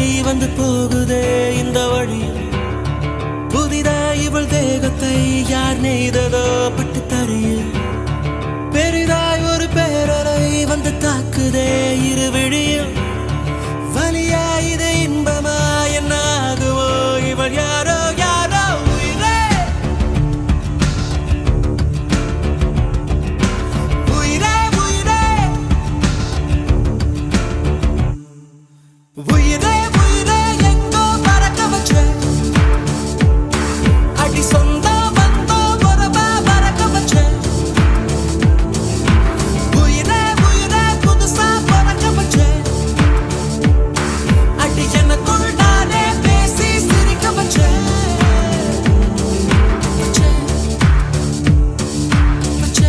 வந்து போகுதே இந்த வழியில் புதிதாய் இவள் தேகத்தை யார் நெய்ததோ பட்டு தரையில் பெரிதாய் ஒரு பேரலை வந்து தாக்குதே இரு விழியில் வலியா இது இன்பமா என்ன ஆகுமோ இவள் யாரோ யாரோ உயிரே உயிரே உயிரே உயிரே உயிரே எங்கோ பறக்க வச்ச அடி சொந்தம் பந்தம் உறவா பறக்க வச்ச உயிரே உயிரே புதுசா பறக்க வச்ச அடி எனக்குள் நானே பேசி சிரிக்க வச்ச வச்ச வச்ச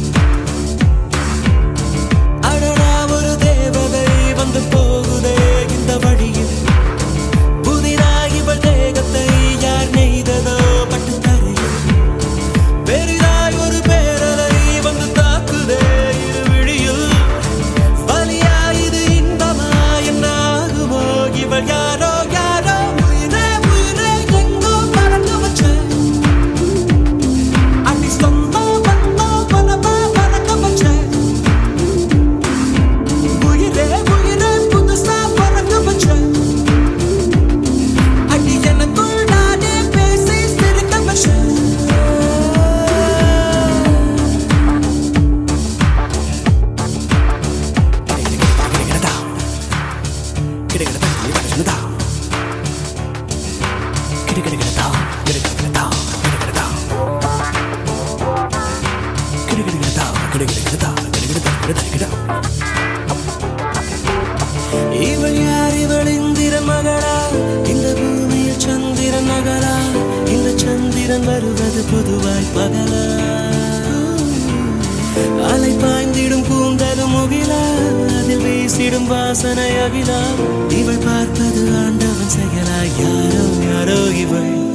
அடடா ஒரு தேவதை வந்து போகுதே இந்த வழியில் புதிதாய் இவள் தேகத்தை யார் நெய்ததோ பட்டு தரையில் பெரிதாய் ஒரு பேரலை வந்து தாக்குதே இரு விழியில் வலியா இது இன்பமா என்ன ஆகுமோ இவள் யாரோ யாரோ உயிரே உயிரே எங்கோ பறக்க வச்ச அடி சொந்தம் பந்தம் பலமா பறக்க வச்ச உயிரே உயிரே புதுசா பறக்க வச்ச அடி எனக்குள் நானே பேசி சிரிக்க வச்ச இவள் யார் இவள் இந்திரன் மகளா இந்த பூமியில் சந்திரன் நகரா இந்த சந்திரன் வருவது பொதுவாய் பகலா அலை பாய்ந்திடும் கூந்தலும் முகிலா அதில் வீசிடும் வாசனை அகிலா இவள் பார்ப்பது ஆண்டவன் செயலா யாரோ யாரோ இவள்